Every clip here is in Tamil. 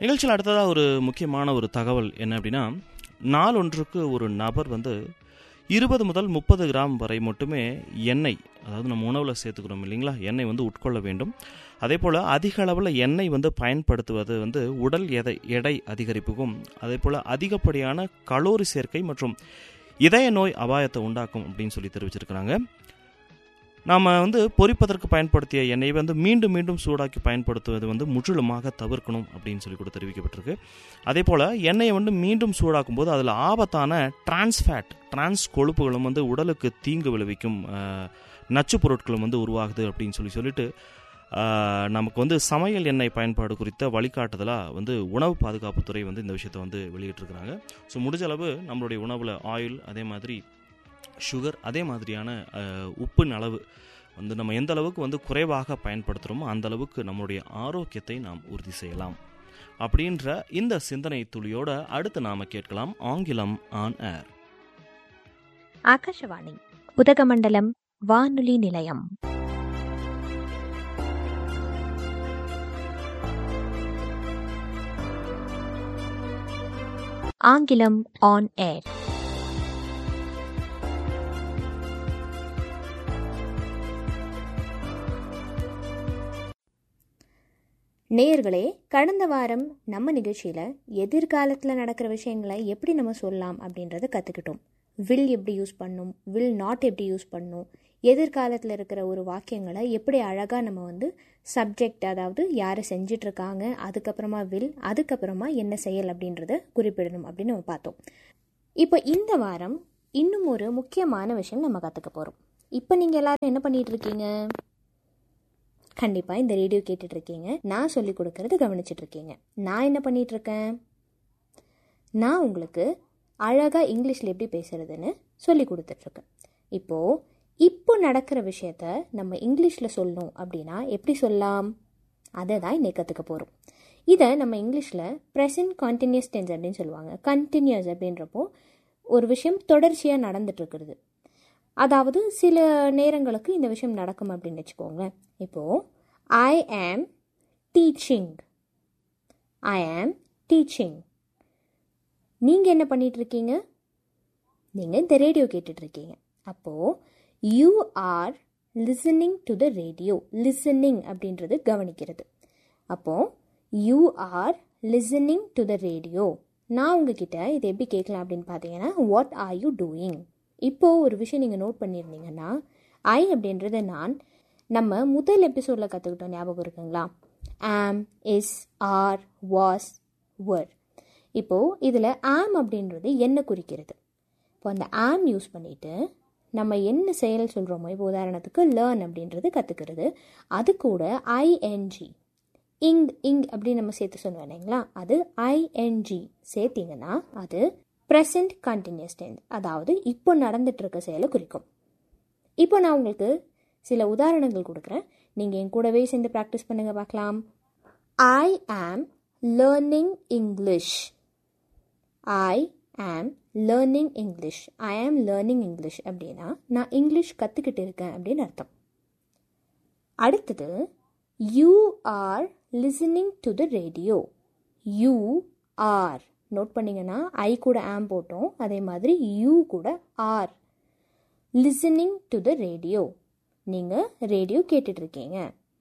நிகழ்ச்சியில் அடுத்ததாக ஒரு முக்கியமான ஒரு தகவல் என்ன அப்படின்னா நாளொன்றுக்கு ஒரு நபர் வந்து இருபது முதல் முப்பது கிராம் வரை மட்டுமே எண்ணெய் அதாவது நம்ம உணவில் சேர்த்துக்கிறோம் இல்லைங்களா எண்ணெய் வந்து உட்கொள்ள வேண்டும் அதே போல் அதிக அளவில் எண்ணெய் வந்து பயன்படுத்துவது வந்து உடல் எடை எடை அதிகரிப்புக்கும் அதே போல் அதிகப்படியான கலோரி சேர்க்கை மற்றும் இதய நோய் அபாயத்தை உண்டாக்கும் அப்படின்னு சொல்லி தெரிவிச்சிருக்கிறாங்க நாம் வந்து பொரிப்பதற்கு பயன்படுத்திய எண்ணெயை வந்து மீண்டும் மீண்டும் சூடாக்கி பயன்படுத்துவது வந்து முற்றிலுமாக தவிர்க்கணும் அப்படின்னு சொல்லி கூட தெரிவிக்கப்பட்டிருக்கு அதே போல் எண்ணெயை வந்து மீண்டும் சூடாக்கும் போது அதில் ஆபத்தான டிரான்ஸ்ஃபேட் டிரான்ஸ் கொழுப்புகளும் வந்து உடலுக்கு தீங்கு விளைவிக்கும் அஹ், நச்சுப் பொருட்களும் வந்து உருவாகுது அப்படின்னு சொல்லி சொல்லிட்டு அஹ், நமக்கு வந்து சமையல் எண்ணெய் பயன்பாடு குறித்த வழிகாட்டுதலாக வந்து உணவு பாதுகாப்புத்துறை வந்து இந்த விஷயத்தை வந்து வெளியிட்டிருக்கிறாங்க ஸோ முடிஞ்ச அளவு நம்மளுடைய உணவில் ஆயில் அதே மாதிரி சுகர் அதே மாதிரியான அஹ், உப்பின் அளவு வந்து நம்ம எந்த அளவுக்கு வந்து குறைவாக பயன்படுத்துகிறோமோ அந்த அளவுக்கு நம்மளுடைய ஆரோக்கியத்தை நாம் உறுதி செய்யலாம் அப்படின்ற இந்த சிந்தனை துளியோட அடுத்து நாம கேட்கலாம் ஆங்கிலம் ஆன் ஏர் ஆகாஷவாணி உதகமண்டலம் வானொலி நிலையம் ஆங்கிலம் ஆன் ஏர் நேயர்களே கடந்த வாரம் நம்ம நிகழ்ச்சியில் எதிர்காலத்தில் நடக்கிற விஷயங்களை எப்படி நம்ம சொல்லலாம் அப்படின்றத கற்றுக்கிட்டோம் வில் எப்படி யூஸ் பண்ணும் வில் நாட் எப்படி யூஸ் பண்ணும் எதிர்காலத்தில் இருக்கிற ஒரு வாக்கியங்களை எப்படி அழகாக நம்ம வந்து சப்ஜெக்ட் அதாவது யாரை செஞ்சிட்ருக்காங்க அதுக்கப்புறமா வில் அதுக்கப்புறமா என்ன செயல் அப்படின்றத குறிப்பிடணும் அப்படின்னு நம்ம பார்த்தோம் இப்போ இந்த வாரம் இன்னும் ஒரு முக்கியமான விஷயம் நம்ம கற்றுக்க போகிறோம் இப்போ நீங்கள் எல்லாரும் என்ன பண்ணிட்டு இருக்கீங்க கண்டிப்பாக இந்த ரேடியோ கேட்டுட்டு இருக்கீங்க நான் சொல்லி கொடுக்கறது கவனிச்சிட்டு இருக்கீங்க நான் என்ன பண்ணிட்டு இருக்கேன் நான் உங்களுக்கு அழகாக இங்கிலீஷில் எப்படி பேசுறதுன்னு சொல்லி கொடுத்துட்ருக்கேன் இப்போது இப்போ நடக்கிற விஷயத்த நம்ம இங்கிலீஷில் சொல்லணும் அப்படின்னா எப்படி சொல்லலாம் அதை தான் இன்னைக்கு கற்றுக்க போகிறோம் இதை நம்ம இங்கிலீஷில் ப்ரெசன்ட் கான்டினியூஸ் டென்ஸ் அப்படின்னு சொல்லுவாங்க கண்டினியூஸ் அப்படின்றப்போ ஒரு விஷயம் தொடர்ச்சியாக நடந்துட்டு இருக்கிறது அதாவது சில நேரங்களுக்கு இந்த விஷயம் நடக்கும் அப்படின்னு வச்சுக்கோங்க இப்போது ஐ ஆம் டீச்சிங் ஐ ஆம் டீச்சிங் நீங்கள் என்ன பண்ணிட்டு இருக்கீங்க நீங்கள் இந்த ரேடியோ கேட்டுட்ருக்கீங்க அப்போது you are listening to the radio listening அப்படின்றது கவனிக்கிறது அப்போது you are listening to the radio நான் உங்ககிட்ட இது எப்படி கேட்கலாம் அப்படின்னு பார்த்தீங்கன்னா வாட் ஆர் யூ டூயிங் இப்போது ஒரு விஷயம் நீங்கள் நோட் பண்ணியிருந்தீங்கன்னா ஐ அப்படின்றத நான் நம்ம முதல் எபிசோடில் கற்றுக்கிட்டோம் ஞாபகம் இருக்குங்களா ஆம் இஸ் ஆர் வாஸ் வர் இப்போது இதில் ஆம் அப்படின்றது என்ன குறிக்கிறது இப்போ அந்த ஆம் யூஸ் பண்ணிவிட்டு நம்ம என்ன செயல் சொல்கிறோமோ இப்போ உதாரணத்துக்கு லேர்ன் அப்படின்றது கற்றுக்கிறது அது கூட ஐஎன்ஜி இங் இங் அப்படின்னு நம்ம சேர்த்து சொன்னோம் இல்லைங்களா அது ஐஎன்ஜி சேர்த்திங்கன்னா அது ப்ரெசன்ட் கண்டினியூஸ் டென்ஸ் அதாவது இப்போ நடந்துட்டு இருக்க செயலை குறிக்கும் இப்போ நான் உங்களுக்கு சில உதாரணங்கள் கொடுக்குறேன் நீங்கள் என் கூடவே சேர்ந்து ப்ராக்டிஸ் பண்ணுங்க பார்க்கலாம் ஐ ஆம் லேர்னிங் இங்கிலீஷ் ஐ ஆம் லேர்னிங் இங்கிலீஷ் ஐ ஆம் லேர்னிங் இங்கிலீஷ் அப்படின்னா நான் இங்கிலீஷ் கற்றுக்கிட்டு இருக்கேன் அப்படின்னு அர்த்தம் அடுத்தது you are listening to the radio you are note பண்ணிங்கன்னா ஐ கூட ஆம் போட்டோம் அதே மாதிரி யூ கூட are listening to the radio நீங்கள் ரேடியோ கேட்டுட்ருக்கீங்க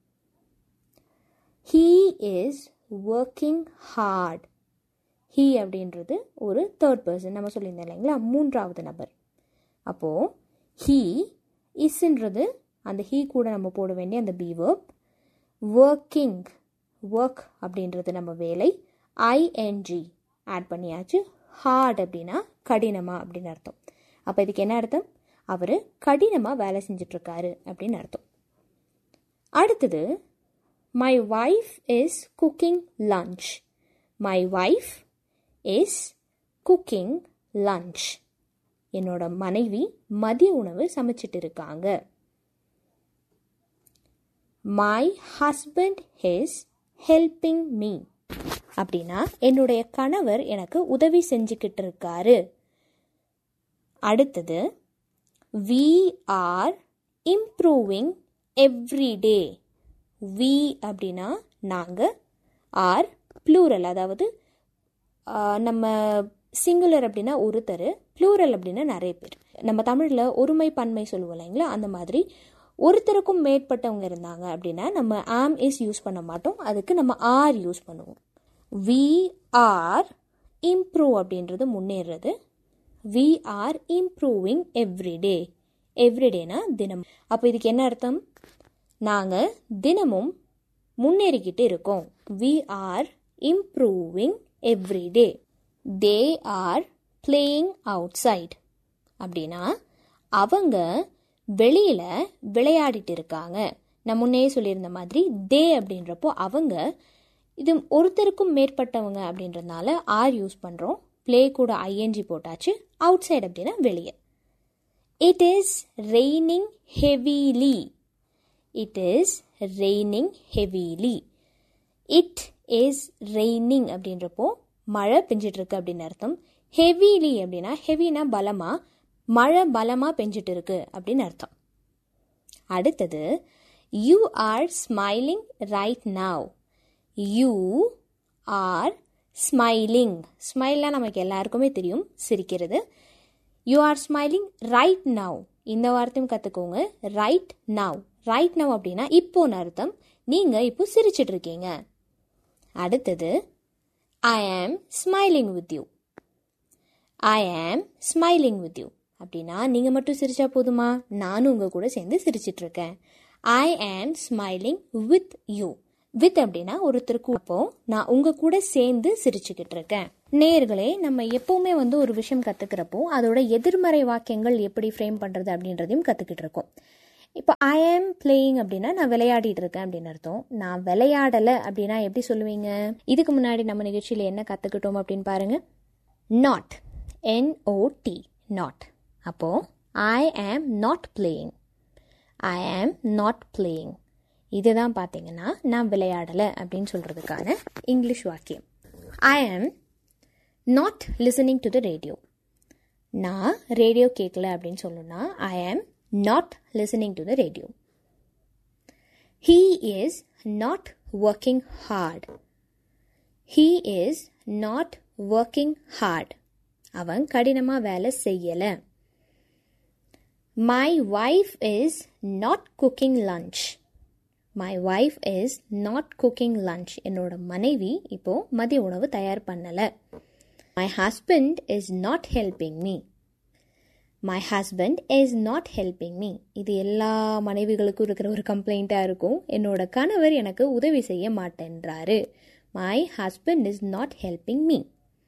he is working hard he அப்படின்றது ஒரு தேர்ட் பர்சன் நம்ம சொல்லியிருந்தோம் இல்லைங்களா மூன்றாவது நபர் அப்போது ஹீ இஸ்ன்றது அந்த ஹீ கூட நம்ம போட வேண்டிய அந்த பி வேர்ப் ஒர்க்கிங் ஒர்க் அப்படின்றது நம்ம வேலை ஐஎன்ஜி ஆட் பண்ணியாச்சு ஹார்ட் அப்படின்னா கடினமாக அப்படின்னு அர்த்தம் அப்போ இதுக்கு என்ன அர்த்தம் அவர் கடினமாக வேலை செஞ்சிட்ருக்காரு அப்படின்னு அர்த்தம் அடுத்தது my wife is cooking lunch my wife is cooking lunch என்னோட மனைவி மதிய உணவு சமைச்சிட்டு இருக்காங்க my husband is helping me அப்படின்னா என்னுடைய கணவர் எனக்கு உதவி செஞ்சுக்கிட்டு இருக்காரு அடுத்தது we are improving every day we அப்படின்னா நாங்கள் ஆர் ப்ளூரல் அதாவது ஆஹ், நம்ம சிங்குலர் அப்படின்னா ஒருத்தர் ப்ளூரல் அப்படின்னா நிறைய பேர் நம்ம தமிழில் ஒருமை பன்மை சொல்லுவோம் இல்லைங்களா அந்த மாதிரி ஒருத்தருக்கும் மேற்பட்டவங்க இருந்தாங்க அப்படின்னா நம்ம ஆம் இஸ் யூஸ் பண்ண மாட்டோம் அதுக்கு நம்ம ஆர் யூஸ் பண்ணுவோம் வி ஆர் இம்ப்ரூவ் அப்படின்றது முன்னேறது வி ஆர் இம்ப்ரூவிங் எவ்ரிடே எவ்ரிடேனா தினம் அப்போ இதுக்கு என்ன அர்த்தம் நாங்கள் தினமும் முன்னேறிக்கிட்டு இருக்கோம் we are improving everyday they are playing outside அப்படின்னா அவங்க வெளியில் விளையாடிட்டு இருக்காங்க நான் முன்னே சொல்லியிருந்த மாதிரி தே அப்படின்றப்போ அவங்க இது ஒருத்தருக்கும் மேற்பட்டவங்க அப்படின்றதுனால ஆர் யூஸ் பண்ணுறோம் ப்ளே கூட ஐஎன்ஜி போட்டாச்சு அவுட் சைடு அப்படின்னா வெளியே it is raining heavily it is raining heavily it is raining அப்படின்றப்போ மழை பெஞ்சிட்டு இருக்கு அப்படின்னு அர்த்தம் ஹெவிலி அப்படின்னா ஹெவினா பலமா மழை பலமா பெஞ்சிட்டு இருக்கு அப்படின்னு அர்த்தம் அடுத்தது you are smiling right now you are smiling ஸ்மைல்லாம் நமக்கு எல்லாருக்குமே தெரியும் சிரிக்கிறது you are smiling right now இந்த வார்த்தையும் கற்றுக்கோங்க ரைட் நவ் ரைட் நவ் அப்படின்னா இப்போன்னு அர்த்தம் நீங்கள் இப்போ சிரிச்சிட்டு இருக்கீங்க அடுத்தது ஐ ஆம் ஸ்மைலிங் வித் யூ ஐ ஆம் ஸ்மைலிங் வித் யூ அப்படின்னா நீங்கள் மட்டும் சிரிச்சா போதுமா நானும் உங்கள் கூட சேர்ந்து சிரிச்சிட்டு இருக்கேன் ஐ ஆம் ஸ்மைலிங் வித் யூ வித் அப்படின்னா ஒருத்தருக்கு அப்போ நான் உங்க கூட சேர்ந்து சிரிச்சுக்கிட்டு இருக்கேன் நேர்களே நம்ம எப்பவுமே வந்து ஒரு விஷயம் கத்துக்கிறப்போ அதோட எதிர்மறை வாக்கியங்கள் எப்படி ஃப்ரேம் பண்றது அப்படின்றதையும் கத்துக்கிட்டு இருக்கோம் இப்போ ஐ ஆம் பிளேயிங் அப்படின்னா நான் விளையாடிட்டு இருக்கேன் அப்படின்னு அர்த்தம் நான் விளையாடலை அப்படின்னா எப்படி சொல்லுவீங்க இதுக்கு முன்னாடி நம்ம நிகழ்ச்சியில் என்ன கற்றுக்கிட்டோம் அப்படின்னு பாருங்க நாட் என்ஓடி நாட் அப்போ ஐ am not playing I am not playing இதுதான் பார்த்தீங்கன்னா நான் விளையாடலை அப்படின்னு சொல்கிறதுக்கான இங்கிலீஷ் வாக்கியம் I am not listening to the radio நான் ரேடியோ கேட்கல அப்படின்னு சொல்லணும்னா I am not listening to the radio he is not working hard he is not working hard அவன் கடினமாக வேலை செய்யலை my wife is not cooking lunch my wife is not cooking lunch என்னோட மனைவி இப்போ மதிய உணவு தயார் பண்ணலை my husband is not helping me my husband is not helping me இது எல்லா மனைவிகளுக்கும் இருக்கிற ஒரு கம்ப்ளைண்ட்டாக இருக்கும் என்னோட கணவர் எனக்கு உதவி செய்ய மாட்டேன்றாரு my husband is not helping me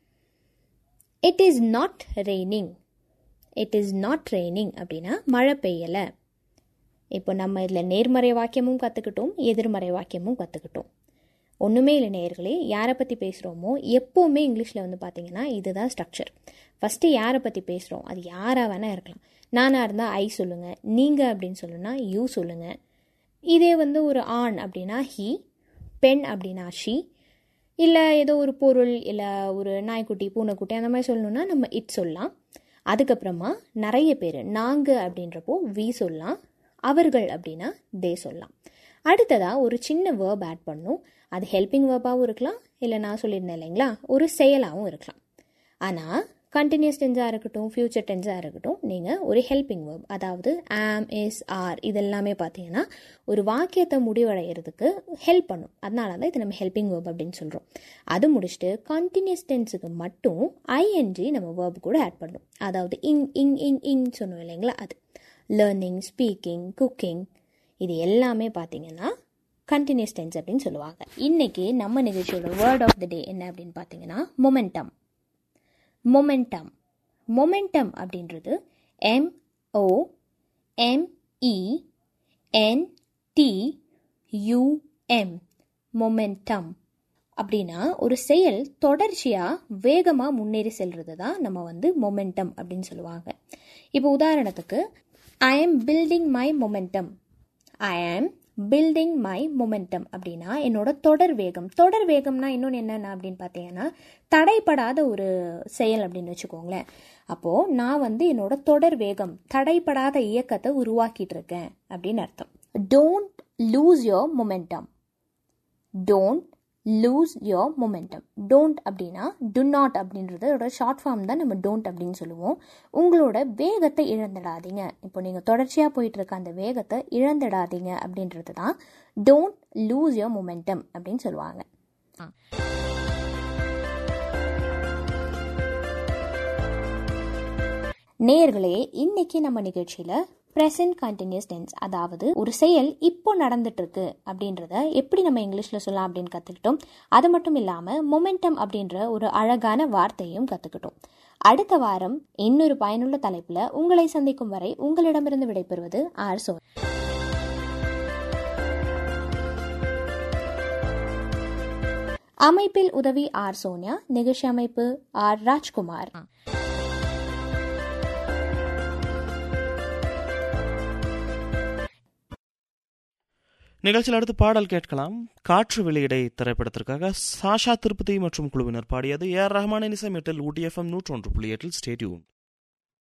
it is not raining it is not raining அப்படின்னா மழை பெய்யலை இப்போ நம்ம இதில் நேர்மறை வாக்கியமும் கற்றுக்கிட்டோம் எதிர்மறை வாக்கியமும் கற்றுக்கிட்டோம் ஒன்றுமே இல்லை நேயர்களே யாரை பற்றி பேசுகிறோமோ எப்போவுமே இங்கிலீஷில் வந்து பார்த்தீங்கன்னா இதுதான் ஸ்ட்ரக்சர் ஃபஸ்ட்டு யாரை பற்றி பேசுகிறோம் அது யாராக வேணால் இருக்கலாம் நானாக இருந்தால் ஐ சொல்லுங்கள் நீங்கள் அப்படின்னு சொல்லுன்னா யூ சொல்லுங்கள் இதே வந்து ஒரு ஆண் அப்படின்னா ஹி பெண் அப்படின்னா ஷி இல்லை ஏதோ ஒரு பொருள் இல்லை ஒரு நாய்க்குட்டி பூனைக்குட்டி அந்த மாதிரி சொல்லணும்னா நம்ம இட் சொல்லலாம் அதுக்கப்புறமா நிறைய பேர் நாங்கள் அப்படின்றப்போ வி சொல்லலாம் அவர்கள் அப்படின்னா தே சொல்லலாம் அடுத்ததாக ஒரு சின்ன வேர்ப் ஆட் பண்ணும் அது ஹெல்பிங் வேர்பாகவும் இருக்கலாம் இல்லை நான் சொல்லியிருந்தேன் இல்லைங்களா ஒரு செயலாகவும் இருக்கலாம் ஆனால் கண்டினியூஸ் டென்ஸாக இருக்கட்டும் ஃப்யூச்சர் டென்ஸாக இருக்கட்டும் நீங்கள் ஒரு ஹெல்பிங் வேர்ப் அதாவது ஆம் இஸ் ஆர் இதெல்லாமே பார்த்தீங்கன்னா ஒரு வாக்கியத்தை முடிவடைகிறதுக்கு ஹெல்ப் பண்ணும் அதனால தான் இது நம்ம ஹெல்பிங் வேர்ப் அப்படின்னு சொல்கிறோம் அது முடிச்சுட்டு கண்டினியூஸ் டென்ஸுக்கு மட்டும் ஐஎன்ஜி நம்ம வேர்ப் கூட ஆட் பண்ணும் அதாவது இங் இங் இங் இங் சொன்னோம் இல்லைங்களா அது லேர்னிங் ஸ்பீக்கிங் குக்கிங் இது எல்லாமே பார்த்தீங்கன்னா கண்டினியூஸ் டென்ஸ் அப்படின்னு சொல்லுவாங்க இன்னைக்கு நம்ம நிகழ்ச்சியோட வேர்ட் ஆஃப் த டே என்ன அப்படின்னு பார்த்தீங்கன்னா மொமெண்டம் மொமெண்டம் மொமெண்டம் அப்படின்றது M O ME N T UM momentum அப்படின்னா ஒரு செயல் தொடர்ச்சியாக வேகமாக முன்னேறி செல்றது தான் நம்ம வந்து மொமெண்டம் அப்படின்னு சொல்லுவாங்க இப்போ உதாரணத்துக்கு ஐ ஆம் பில்டிங் மை மொமெண்டம் ஐ ஆம் பில்டிங் மை மொமெண்டம் அப்படின்னா என்னோட தொடர் வேகம் தொடர் வேகம்னா இன்னொன்று என்னென்ன அப்படின்னு பார்த்தீங்கன்னா தடைப்படாத ஒரு செயல் அப்படின்னு வச்சுக்கோங்களேன் அப்போது நான் வந்து என்னோட தொடர் வேகம் தடைப்படாத இயக்கத்தை உருவாக்கிட்டு இருக்கேன் அப்படின்னு அர்த்தம் don't lose your momentum don't lose your momentum don't அப்படின்னா டு நாட் அப்படின்றதோட ஷார்ட் ஃபார்ம் தான் நம்ம டோன்ட் அப்படின்னு சொல்லுவோம் உங்களோட வேகத்தை இழந்துடாதீங்க இப்போ நீங்கள் தொடர்ச்சியாக போயிட்டு இருக்க அந்த வேகத்தை இழந்துடாதீங்க அப்படின்றது தான் டோன்ட் லூஸ் யோர் மொமெண்டம் அப்படின்னு சொல்லுவாங்க நேர்களே இன்னைக்கு நம்ம நிகழ்ச்சியில் ப்ரெசன்ட் கண்டினியூஸ் டென்ஸ் அதாவது ஒரு செயல் இப்போ நடந்துட்டு இருக்கு அப்படின்றத எப்படி நம்ம இங்கிலீஷில் சொல்லலாம் அப்படின்னு கற்றுக்கிட்டோம் அது மட்டும் இல்லாமல் மொமெண்டம் அப்படின்ற ஒரு அழகான வார்த்தையும் கற்றுக்கிட்டோம் அடுத்த வாரம் இன்னொரு பயனுள்ள தலைப்பில் உங்களை சந்திக்கும் வரை உங்களிடமிருந்து விடைபெறுவது ஆர் சோ அமைப்பில் உதவி ஆர் சோனியா நிகழ்ச்சி அமைப்பு ஆர் ராஜ்குமார் நிகழ்ச்சியில் அடுத்து பாடல் கேட்கலாம் காற்று வெளியிடை திரைப்படத்திற்காக சாஷா திருப்பதி மற்றும் குழுவினர் பாடியது ஏஆர் ரஹ்மானின் இசைமேட்டில் ஊட்டி எஃப்எம் நூற்றொன்று புள்ளி எட்டில் ஸ்டேடியூன்